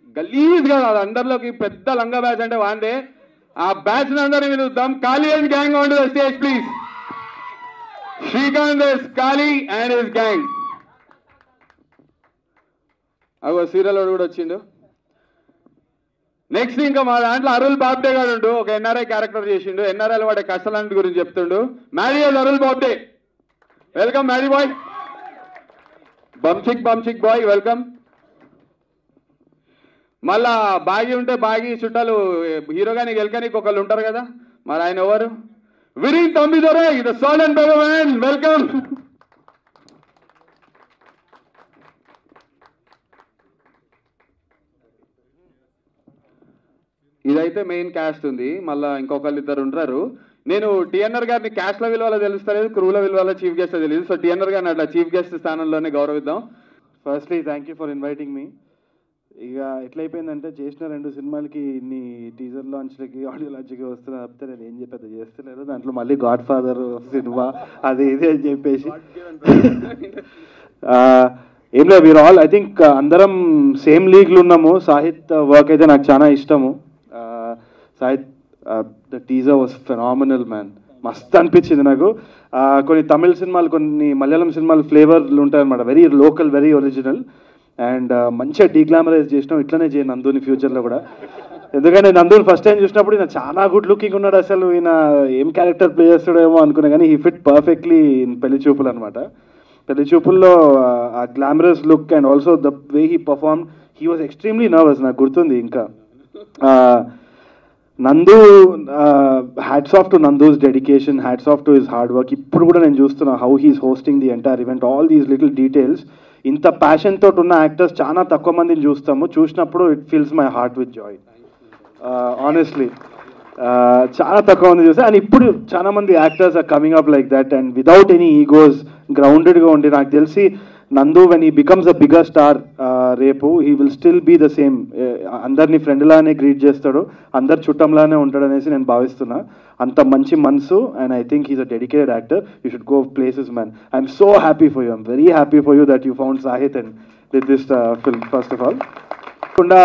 గలీజ్ గా అది అందరిలోకి పెద్ద లంగా బ్యాచ్ అంటే వాందే ఆ బ్యాచ్ అందరినీ పిలుద్దాం Kali and gang on the stage please Srikanth is Kali and his gang అగో సీరియల్ వాడు కూడా వచ్చిండు నెక్స్ట్ ఇంకా మా దాంట్లో అరుల్ బాబ్డే గారు ఉండు ఒక ఎన్ఆర్ఐ క్యారెక్టర్ చేసిండు ఎన్ఆర్ఐ వాడే కష్టాలంటి గురించి చెప్తుండు మ్యారీయల్ అరుల్ బాబ్డే వెల్కమ్ మ్యారీ బాయ్ బంచిక్ బంచిక్ బాయ్ వెల్కమ్ మళ్ళా బాగి ఉంటే బాగి చుట్టాలు హీరో గాని గెలకనికి ఒకళ్ళు ఉంటారు కదా మరి ఆయన ఎవరు విరిన్ తొమ్మిది దొరే ఇది సోలన్ భగవాన్ వెల్కమ్ ఇదైతే మెయిన్ క్యాస్ట్ ఉంది మళ్ళా ఇంకొకళ్ళు ఇద్దరు ఉంటారు నేను టిఎన్ఆర్ గారిని క్యాస్ట్ లో విలువలో తెలుస్తలేదు క్రూల విలువలో చీఫ్ గెస్ట్ తెలియదు సో టిఎన్ఆర్ గారిని అట్లా చీఫ్ గెస్ట్ స్థానంలోనే గౌరవిద్దాం firstly thank you for inviting me ఇక ఎట్లయిపోయిందంటే చేసిన రెండు సినిమాలకి ఇన్ని టీజర్ లాంచ్లకి ఆడియో లాంచ్కి వస్తున్నా తప్పితే నేను ఏం చెప్పేది చేస్తలేరు దాంట్లో మళ్ళీ గాడ్ ఫాదర్ సినిమా అది ఇది అని చెప్పేసి ఆ, ఏం లేదు వీరు ఆల్ ఐ థింక్ అందరం సేమ్ లీగ్లు ఉన్నాము సాహిత్ వర్క్ అయితే నాకు చాలా ఇష్టము ఆ, Sahith the teaser was phenomenal man మస్త్ అనిపించింది నాకు ఆ, కొన్ని తమిళ సినిమాలు కొన్ని మలయాళం సినిమాలు ఫ్లేవర్లు ఉంటాయన్నమాట very local very original and మంచిగా డీగ్లామరైజ్ చేసినాం ఇట్లనే చేయండి నందుని ఫ్యూచర్లో కూడా ఎందుకంటే నందుని ఫస్ట్ టైం చూసినప్పుడు ఈయన చాలా గుడ్ లుకింగ్ ఉన్నాడు అసలు ఈయన ఏం క్యారెక్టర్ ప్లే చేస్తాడేమో అనుకున్నా కానీ ఈ ఫిట్ పర్ఫెక్ట్లీ ఇన్ పెళ్లి చూపులు అనమాట పెళ్లి చూపుల్లో ఆ glamorous look and also the way he perform he was extremely nervous నాకు గుర్తుంది ఇంకా ఆ, Nandu hats off to Nandu's dedication hats off to his hard work ఇప్పుడు కూడా నేను చూస్తున్నా how he's hosting the entire event all these little details ఇంత passion తోటి ఉన్న యాక్టర్స్ చాలా తక్కువ మందిని చూస్తాము చూసినప్పుడు it feels my heart with joy honestly చాలా తక్కువ మంది చూస్తే అండ్ ఇప్పుడు చాలా మంది actors are coming up like that and without any egos గ్రౌండెడ్గా ఉండి నాకు తెలిసి Nandu when he becomes a bigger star రేపు he will still be the same అందరినీ ఫ్రెండ్ లానే గ్రీట్ చేస్తాడు అందరు చుట్టంలానే ఉంటాడు అనేసి నేను భావిస్తున్నా అంత మంచి మనసు and I think he's a dedicated actor you should go places man I'm so happy for you I'm very happy for you that you found Sahith and with this film first of all కాకుండా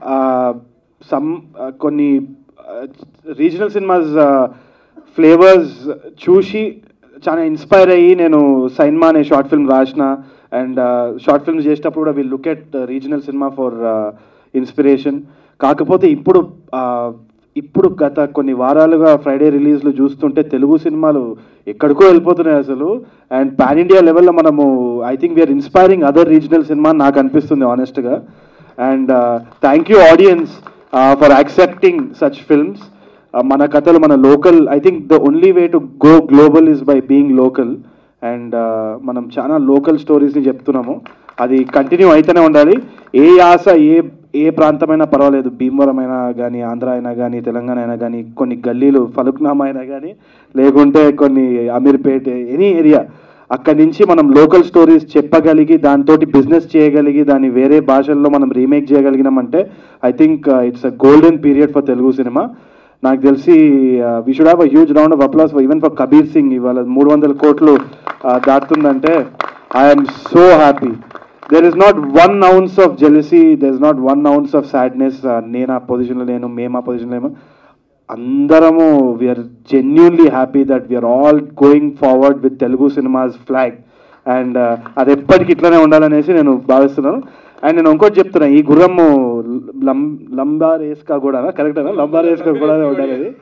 some కొన్ని regional cinemas flavours చూసి చాలా inspire అయ్యి నేను సైన్మా అనే short film రాసిన and short films చేసేటప్పుడు కూడా will look at regional cinema for inspiration కాకపోతే ఇప్పుడు uh, ఇప్పుడు గత కొన్ని వారాలుగా ఫ్రైడే రిలీజ్లు చూస్తుంటే తెలుగు సినిమాలు ఎక్కడికో వెళ్ళిపోతున్నాయి అసలు అండ్ పాన్ ఇండియా లెవెల్లో మనము I think we're inspiring other regional cinema అని నాకు అనిపిస్తుంది ఆనెస్ట్గా and thank you audience for accepting such films మన కథలు మన local I think the only way to go global is by being local and మనం చాలా లోకల్ స్టోరీస్ని చెప్తున్నాము అది కంటిన్యూ అయితేనే ఉండాలి ఏ యాస ఏ ఏ ప్రాంతమైనా పర్వాలేదు భీమవరం అయినా కానీ ఆంధ్ర అయినా కానీ తెలంగాణ అయినా కానీ కొన్ని గల్లీలు ఫలుక్నామా అయినా కానీ లేకుంటే కొన్ని అమీర్పేట్ ఎనీ ఏరియా అక్కడి నుంచి మనం లోకల్ స్టోరీస్ చెప్పగలిగి దాంతో బిజినెస్ చేయగలిగి దాన్ని వేరే భాషల్లో మనం రీమేక్ చేయగలిగినామంటే I think it's a golden period for Telugu cinema నాకు తెలిసి we should have a huge round of applause even for Kabir Singh ఇవాళ మూడు వందల కోట్లు uh, దాటుతుందంటే I'm so happy there is not one ounce of jealousy there is not one ounce of sadness నేను ఆ పొజిషన్లో లేను మేము ఆ పొజిషన్లో లేము అందరము we're genuinely happy that we're all going forward with Telugu cinemas flag and అది ఎప్పటికి ఇట్లనే ఉండాలనేసి నేను భావిస్తున్నాను అండ్ నేను ఇంకోటి చెప్తున్నా ఈ గుర్రము లం లంబార్ ఏస్కా కూడా కరెక్టేనా లంబార్ ఏస్కా కూడా ఉండాలి అది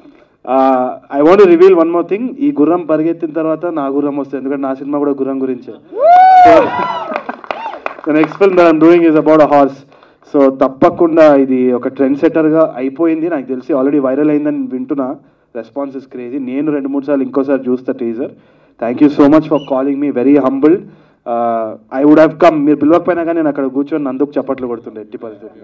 I want reveal one more thing ఈ గుర్రం పరిగెత్తిన తర్వాత నా గుర్రం వస్తుంది ఎందుకంటే నా సినిమా కూడా గుర్రం గురించే next film that I'm doing is about a horse so తప్పకుండా ఇది ఒక ట్రెండ్ సెటర్గా అయిపోయింది నాకు తెలిసి ఆల్రెడీ వైరల్ అయిందని వింటున్నా రెస్పాన్స్ ఇస్ క్రేజీ నేను రెండు మూడు సార్లు ఇంకోసారి చూస్తా teaser thank you so much for calling me very humbled I would have come మీరు పిలవకపోయినా కానీ నేను అక్కడ కూర్చొని నందుకు చప్పట్లు కొడుతుండే ఎట్టి పరిస్థితి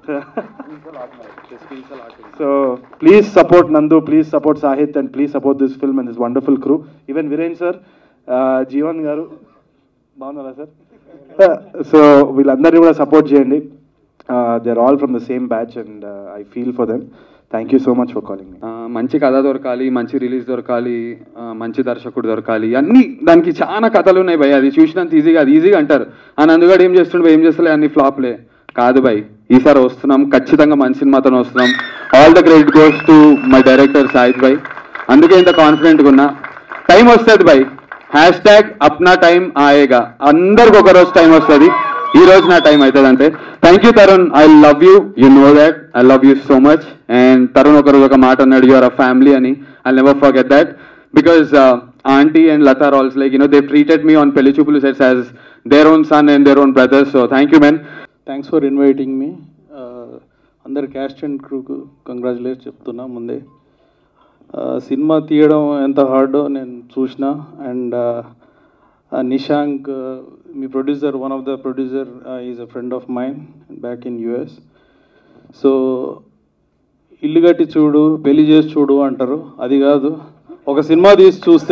so please support Nandu please support Sahith and please support this film and this wonderful crew even Viren sir Jeevan గారు బాగున్నారా సార్ సో వీళ్ళందరినీ కూడా సపోర్ట్ చేయండి they are all from the same batch and I feel for them thank you so much for calling me ఆ, మంచి కథ దొరకాలి మంచి రిలీజ్ దొరకాలి ఆ, మంచి దర్శకుడు దొరకాలి అన్ని దానికి చాలా కథలు ఉన్నాయి భయ అది చూసినంత ఈజీగా అది ఈజీగా అంటారు ఆ నందుగాడు ఏం చేస్తుండే ఏం చేస్తలే అన్ని ఫ్లాప్లే కాదు బై ఈసారి వస్తున్నాం ఖచ్చితంగా మంచి సినిమాతో వస్తున్నాం all the credit goes to my director Sayid బై అందుకే ఇంత కాన్ఫిడెంట్గా ఉన్నా టైం వస్తుంది బై హ్యాష్ ట్యాగ్ అప్నా టైం ఆయేగా అందరికి ఒక రోజు టైం వస్తుంది ఈ రోజు నా టైం అవుతుంది అంటే thank you Tarun I love you you know that I love you so much and Tarun ఒక రోజు ఒక మాట అన్నాడు యూఆర్ అ ఫ్యామిలీ అని I never forget that because aunty and Lata are also like you know they treated me on పెళ్లి చూపులు sets as their own son and their own brothers so thank you man thanks for inviting me అందరి cast and క్రూకు congratulate చెప్తున్నా ముందే Uh, cinema తీయడం ఎంత హార్డో నేను చూసిన and Nishank uh, me producer one of the producer is a friend of mine back in US so ఇల్లు కట్టి చూడు పెళ్లి చేసి చూడు అంటారు అది కాదు ఒక సినిమా తీసి చూస్తే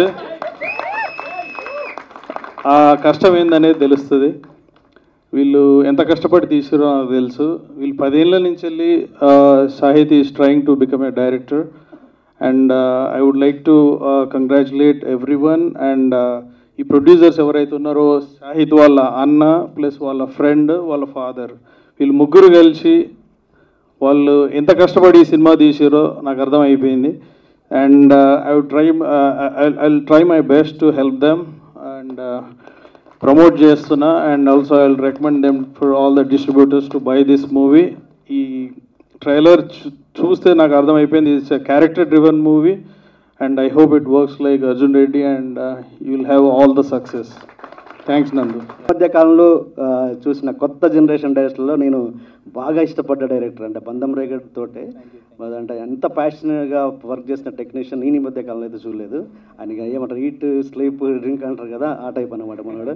ఆ కష్టం ఏందనేది తెలుస్తుంది వీళ్ళు ఎంత కష్టపడి తీసారో నాకు తెలుసు వీళ్ళు పదేళ్ళ నుంచి వెళ్ళి Sahith is trying to become a director and I would like to congratulate everyone and ఈ ప్రొడ్యూసర్స్ ఎవరైతే ఉన్నారో సాహిత్ వాళ్ళ అన్న ప్లస్ వాళ్ళ ఫ్రెండ్ వాళ్ళ ఫాదర్ వీళ్ళు ముగ్గురు కలిసి వాళ్ళు ఎంత కష్టపడి ఈ సినిమా తీసారో నాకు అర్థం అయిపోయింది and I would try I try my best to help them and promote చేస్తున్నా and also I will recommend them for all the distributors to buy this movie ఈ ట్రైలర్ చూస్తే నాకు అర్థమైపోయింది it's character driven movie and I hope it works like Arjun Reddy and you will have all the success thanks Nandu మధ్య కాలంలో ఆ, చూసిన కొత్త generation డైరెక్టర్లో నేను బాగా ఇష్టపడ్డ డైరెక్టర్ అంటే బంధం రేగడ్ తోటే అంటే ఎంత ప్యాషనెట్గా వర్క్ చేసిన టెక్నీషియన్ నేను ఈ మధ్య కాలంలో అయితే చూడలేదు ఆయన ఏమంటారు ఈట్ స్లీప్ డ్రింక్ అంటారు కదా ఆ టైప్ అనమాట మనోడు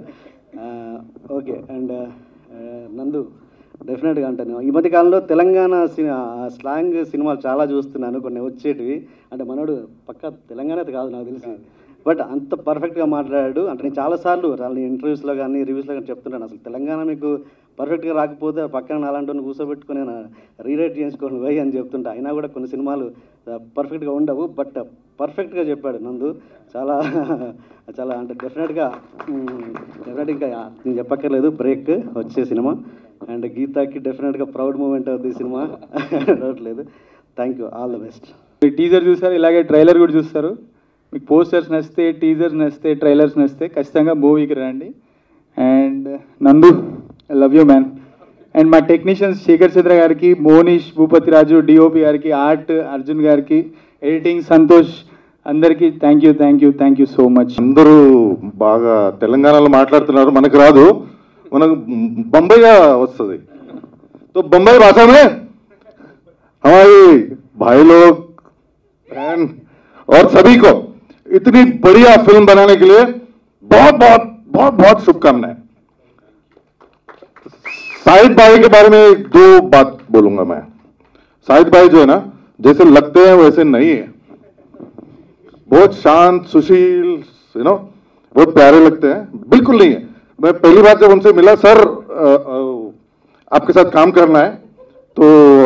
ఓకే అండ్ నందు డెఫినెట్గా అంటాను ఈ మధ్య కాలంలో తెలంగాణ సినిమా స్లాంగ్ సినిమాలు చాలా చూస్తున్నాను కొన్ని వచ్చేటివి అంటే మనోడు పక్క తెలంగాణ అయితే కాదు నాకు తెలిసి బట్ అంత పర్ఫెక్ట్గా మాట్లాడాడు అంటే నేను చాలాసార్లు వాళ్ళ ఇంటర్వ్యూస్లో కానీ రివ్యూస్లో కానీ చెప్తున్నాను అసలు తెలంగాణ మీకు పర్ఫెక్ట్గా రాకపోతే పక్కన అలాంటి కూర్చోబెట్టుకుని రీరైట్ చేయించుకోండి పోయి అని చెప్తుంటా అయినా కూడా కొన్ని సినిమాలు పర్ఫెక్ట్గా ఉండవు బట్ పర్ఫెక్ట్గా చెప్పాడు నందు చాలా చాలా అంటే డెఫినెట్గా డెఫినెట్ ఇంకా నేను చెప్పక్కర్లేదు బ్రేక్ వచ్చే సినిమా అండ్ గీతాకి డెఫినెట్గా ప్రౌడ్ మూమెంట్ అవుతుంది ఈ సినిమా డౌట్ లేదు thank you all the best teaser చూసారు ఇలాగే ట్రైలర్ కూడా చూస్తారు మీకు పోస్టర్స్ నచ్చితే టీజర్స్ నచ్చితే ట్రైలర్స్ నచ్చితే ఖచ్చితంగా మూవీకి రండి and Nandu I love you man and మా టెక్నీషియన్స్ శేఖర్ చంద్ర గారికి మోనీష్ భూపతి రాజు డిఓపి గారికి ఆర్ట్ అర్జున్ గారికి ఎడిటింగ్ సంతోష్ అందరికీ thank you thank you thank you so much అందరూ బాగా తెలంగాణలో మాట్లాడుతున్నారు మనకు రాదు మనకు బొంబాయిగా వస్తుంది तो बम्बई भाषा में हमारे भाई लोग बहन और सभी को इतनी बढ़िया फिल्म बनाने के लिए बहुत बहुत बहुत बहुत शुभकामनाएं साहिद भाई के बारे में दो बात बोलूंगा मैं साहिद भाई जो है ना जैसे लगते हैं वैसे नहीं है बहुत शांत सुशील यू नो बहुत प्यारे लगते हैं बिल्कुल नहीं है मैं पहली बार जब उनसे मिला सर अ, अ, आपके साथ काम करना है तो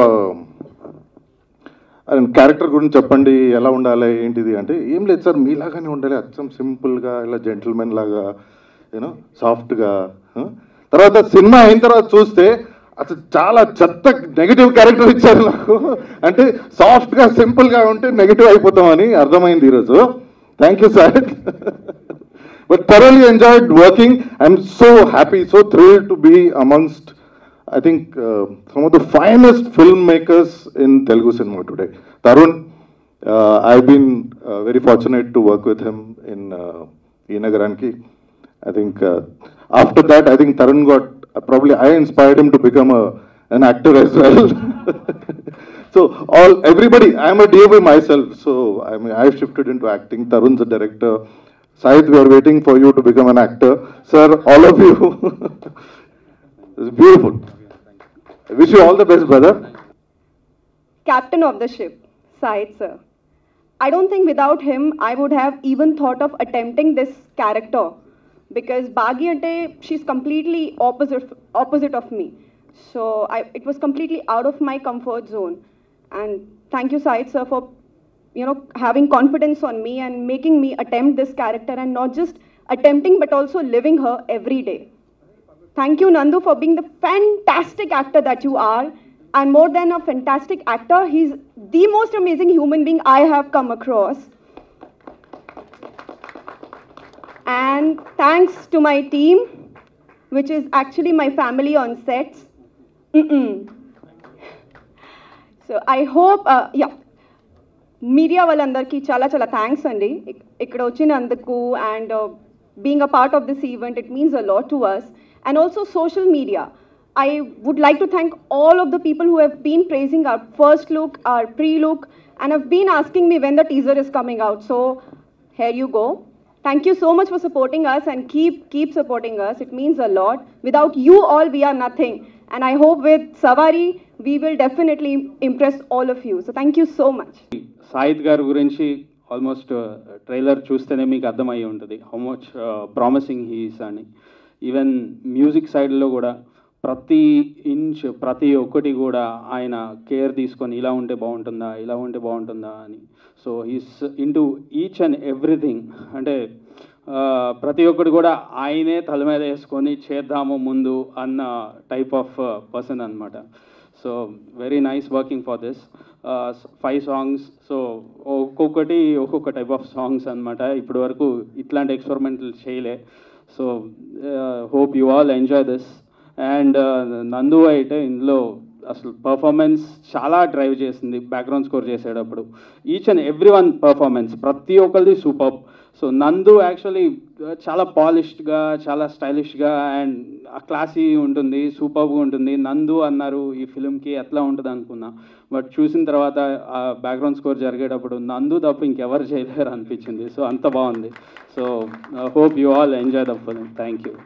క్యారెక్టర్ గురించి చెప్పండి ఎలా ఉండాలి ఏంటిది అంటే ఏం లేదు సార్ మీలాగానే ఉండాలి అచ్చం సింపుల్గా ఇలా జెంటిల్మెన్ లాగా యూనో సాఫ్ట్గా తర్వాత సినిమా అయిన తర్వాత చూస్తే అసలు చాలా చెత్త నెగిటివ్ క్యారెక్టర్ ఇచ్చారు నాకు అంటే సాఫ్ట్గా సింపుల్గా ఉంటే నెగిటివ్ అయిపోతామని అర్థమైంది ఈరోజు thank you sir but thoroughly enjoyed working. I'm so happy, so thrilled to be amongst, I think, uh, some of the finest filmmakers in Telugu cinema today. Tarun, uh, I've been uh, very fortunate to work with him in uh, Inagaranki. I think uh, after that, I think Tarun got, probably I inspired him to become a, an actor as well. so all, everybody, I'm a DOP myself, so I mean, I've shifted into acting. Tarun's a director. Sahith, we are waiting for you to become an actor. Sir, all of you. it's beautiful. I wish you all the best, brother. captain of the ship, Syed sir. I don't think without him I would have even thought of attempting this character because Bagi ante she's completely opposite opposite of me. So I, it was completely out of my comfort zone. And thank you, Syed sir, for you know having confidence on me and making me attempt this character and not just attempting but also living her every day. Thank you, Nandu, for being the fantastic actor that you are. And more than a fantastic actor, he's the most amazing human being I have come across. And thanks to my team, which is actually my family on sets. Mm-mm. So I hope, uh, yeah, media వాళ్ళందరికీ చాలా చాలా thanks అండి ఇక్- ఇక్కడ వచ్చినందుకు and being a part of this event it means a lot to us and also social media I would like to thank all of the people who have been praising our first look our pre look and have been asking me when the teaser is coming out so here you go Thank you so much for supporting us and keep keep supporting us. It means a lot. Without you all, we are nothing. And I hope with Savari, we will definitely impress all of you. So thank you so much. సాయిత్ గారి గురించి almost trailer చూస్తేనే మీకు అర్థమయ్యి ఉంటుంది how much promising he's అని even music సైడ్లో కూడా ప్రతి ఇంచ్ ప్రతి ఒక్కటి కూడా ఆయన కేర్ తీసుకొని ఇలా ఉంటే బాగుంటుందా ఇలా ఉంటే బాగుంటుందా అని so he's into each and everything అంటే ఆ, ప్రతి ఒక్కటి కూడా ఆయనే తల మీద వేసుకొని చేద్దాము ముందు అన్న టైప్ ఆఫ్ పర్సన్ అనమాట so very nice working for this five songs సో ఒక్కొక్కటి ఒక్కొక్క టైప్ ఆఫ్ సాంగ్స్ అనమాట ఇప్పటి వరకు ఇట్లాంటి ఎక్స్పెరిమెంట్లు చేయలే so hope you all enjoy this and Nandu అయితే ఇందులో అసలు పర్ఫార్మెన్స్ చాలా డ్రైవ్ చేసింది బ్యాక్గ్రౌండ్ స్కోర్ చేసేటప్పుడు each and every one performance ప్రతి ఒక్కరిది సూపర్ సో నందు యాక్చువల్లీ చాలా పాలిష్డ్గా చాలా స్టైలిష్గా అండ్ క్లాసీ ఉంటుంది సూపర్గా ఉంటుంది నందు అన్నారు ఈ ఫిలింకి ఎట్లా ఉంటుంది అనుకున్నా బట్ చూసిన తర్వాత ఆ బ్యాక్గ్రౌండ్ స్కోర్ జరిగేటప్పుడు నందు తప్ప ఇంకెవరు చేయలేరు అనిపించింది సో అంత బాగుంది so hope you all enjoy the film thank you